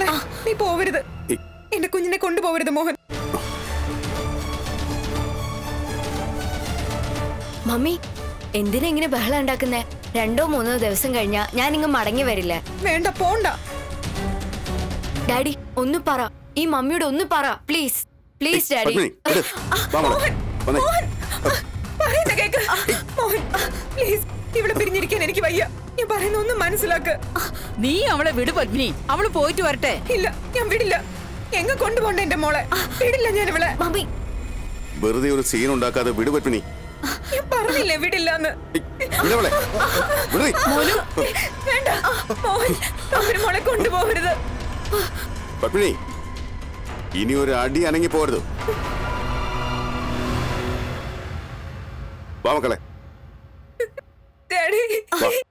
മോളെ നീ പോവരുത് ഇ- എന്റെ കുഞ്ഞിനെ കൊണ്ടുപോകരുത് മോഹൻ മമ്മി എന്തിനാ ഇങ്ങനെ ബഹളം ഉണ്ടാക്കുന്നേ രണ്ടോ മൂന്നോ ദിവസം കഴിഞ്ഞാ ഞാൻ ഇങ്ങ് മടങ്ങി വരില്ല വേണ്ട പോണ്ട ഡാഡി ഒന്ന് പറ ഈ മമ്മിയോട് ഒന്ന് പറ പ്ലീസ് പ്ലീസ് ഡാഡി പത്മിനി എട്. വാ മോളെ. വന്നേ. പറയുന്ന കേക്ക് മോഹൻ പ്ലീസ് ഇവിടെ പിരിഞ്ഞിരിക്കാൻ എനിക്ക് വയ്യ ഞാൻ പറയുന്ന ഒന്ന് മനസ്സിലാക്ക് നീ അവളെ വിടു പത്മിനി അവള് പോയിട്ട് വരട്ടെ ഇല്ല ഞാൻ വിടില്ല എങ്ങ കൊണ്ടുപോണ്ട എന്റെ മോളെ വിടില്ല ഞാൻ ഇവളെ മമ്മി വെറുതെ ഒരു സീൻ ഉണ്ടാക്കാതെ വിടു പത്മിനി ഞാൻ പറഞ്ഞില്ലേ വിടില്ലെന്ന് ഇ- വിടവളെ. വിടറി. വേണ്ട മോഹൻ അവര് മോളെ കൊണ്ടുപോകരുത് പത്മിനി ഇനി ഒരു അടി അനങ്ങി പോരുത് വാ മക്കളെ ഡാഡി വാ